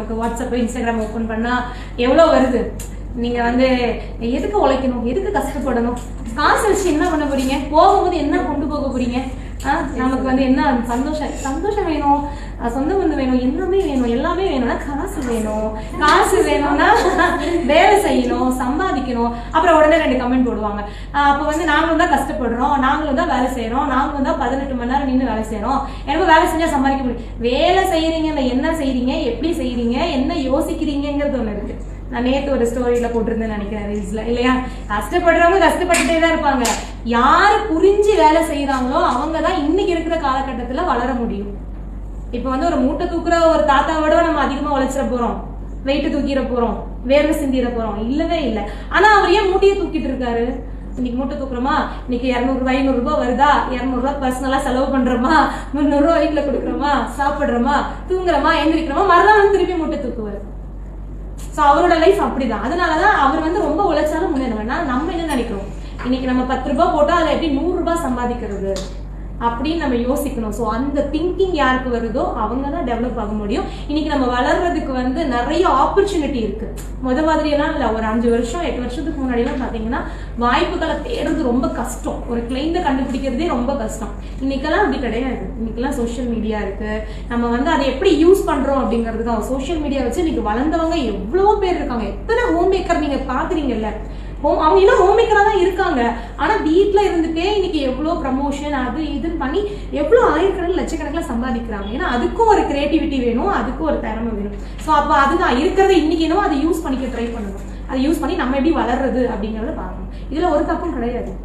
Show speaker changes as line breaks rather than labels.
நமக்கு WhatsApp Instagram open பண்ணா எவ்வளவு வருது நீங்க வந்து எதுக்கு உழைக்கணும் எதுக்கு கஷ்டப்படணும் காசு வச்சு என்ன பண்ண போறீங்க போகும்போது என்ன கொண்டு போக போறீங்க ஆ, நமக்கு வந்து என்ன சந்தோஷம் சந்தோஷம் வேணும் அஹ் சொந்த பந்தம் வேணும் எல்லாமே வேணும் எல்லாமே வேணும்னா காசு வேணும் காசு வேணும்னா வேலை செய்யணும் சம்பாதிக்கணும் அப்புறம் உடனே ரெண்டு கமெண்ட் போடுவாங்க ஆஹ் அப்ப வந்து நாங்களும் தான் கஷ்டப்படுறோம் நாங்களும் தான் வேலை செய்யறோம் நாங்களும் தான் பதினெட்டு மணி நேரம் நின்று வேலை செய்யறோம் எனக்கு வேலை செஞ்சா சம்பாதிக்க முடியும் வேலை செய்யறீங்க இல்ல என்ன செய்றீங்க எப்படி செய்றீங்க என்ன யோசிக்கிறீங்கிறது ஒண்ணு இருக்கு நான் நேத்து ஒரு ஸ்டோரியில போட்டிருந்தேன்னு நினைக்கிறேன் ரீல்ஸ்ல இல்லையா கஷ்டப்படுறவங்க கஷ்டப்பட்டுட்டே தான் இருப்பாங்க யாரு புரிஞ்சு வேலை செய்யறாங்களோ அவங்க தான் இன்னைக்கு இருக்கிற காலகட்டத்துல வளர முடியும் இப்ப வந்து ஒரு மூட்டை தூக்குற ஒரு தாத்தாவோட நம்ம அதிகமா உழைச்சிட போறோம் வெயிட் தூக்கிட போறோம் வேர்வை சிந்திட போறோம் இல்லவே இல்ல ஆனா அவர் ஏன் மூட்டையை தூக்கிட்டு இருக்காரு இன்னைக்கு மூட்டை தூக்குறோமா இன்னைக்கு இரநூறுபா ஐநூறு ரூபாய் வருதா இரநூறுபா பர்சனலா செலவு பண்றோமா முந்நூறு ரூபா வீட்டுல கொடுக்குறோமா சாப்பிடுறோமா தூங்குறோமா எந்திரிக்கிறோமா மறுநாள் வந்து திருப்பி மூட்டை தூக்குவாரு சோ அவரோட லைஃப் அப்படிதான் அதனாலதான் அவர் வந்து ரொம்ப உழைச்சாலும் முன்னேறுவேன்னா நம்ம என்ன நினைக்கிறோம் இன்னைக்கு நம்ம பத்து ரூபாய் போட்டா அதுல எப்படி நூறு ரூபாய் சம்பாதிக்கிறது அப்படின்னு நம்ம யோசிக்கணும் ஸோ அந்த திங்கிங் யாருக்கு வருதோ அவங்க தான் டெவலப் ஆக முடியும் இன்னைக்கு நம்ம வளர்றதுக்கு வந்து நிறைய ஆப்பர்ச்சுனிட்டி இருக்கு முத மாதிரி எல்லாம் இல்ல ஒரு அஞ்சு வருஷம் எட்டு வருஷத்துக்கு முன்னாடி எல்லாம் பாத்தீங்கன்னா வாய்ப்புகளை தேடுறது ரொம்ப கஷ்டம் ஒரு கிளைண்ட கண்டுபிடிக்கிறதே ரொம்ப கஷ்டம் இன்னைக்கெல்லாம் அப்படி கிடையாது இன்னைக்கெல்லாம் சோஷியல் மீடியா இருக்கு நம்ம வந்து அதை எப்படி யூஸ் பண்றோம் அப்படிங்கிறது தான் சோஷியல் மீடியா வச்சு இன்னைக்கு வளர்ந்தவங்க எவ்வளவோ பேர் இருக்காங்க எத்தனை ஹோம் மேக்கர் நீங்க பாக்குறீங்கல்ல ஹோம் அவங்க இன்னும் ஹோம் மேக்கரா தான் இருக்காங்க ஆனா வீட்ல இருந்துட்டே இன்னைக்கு எவ்வளவு ப்ரமோஷன் அது இதுன்னு பண்ணி எவ்வளவு ஆயிரக்கணக்கில் லட்சக்கணக்கில் சம்பாதிக்கிறாங்க ஏன்னா அதுக்கும் ஒரு கிரியேட்டிவிட்டி வேணும் அதுக்கும் ஒரு திறமை வேணும் ஸோ அப்போ அதுதான் இருக்கிறத இன்னைக்கு என்னவோ அதை யூஸ் பண்ணிக்க ட்ரை பண்ணணும் அதை யூஸ் பண்ணி நம்ம எப்படி வளர்றது அப்படிங்கறத பார்க்கணும் இதுல ஒரு தப்பும் கிடையாது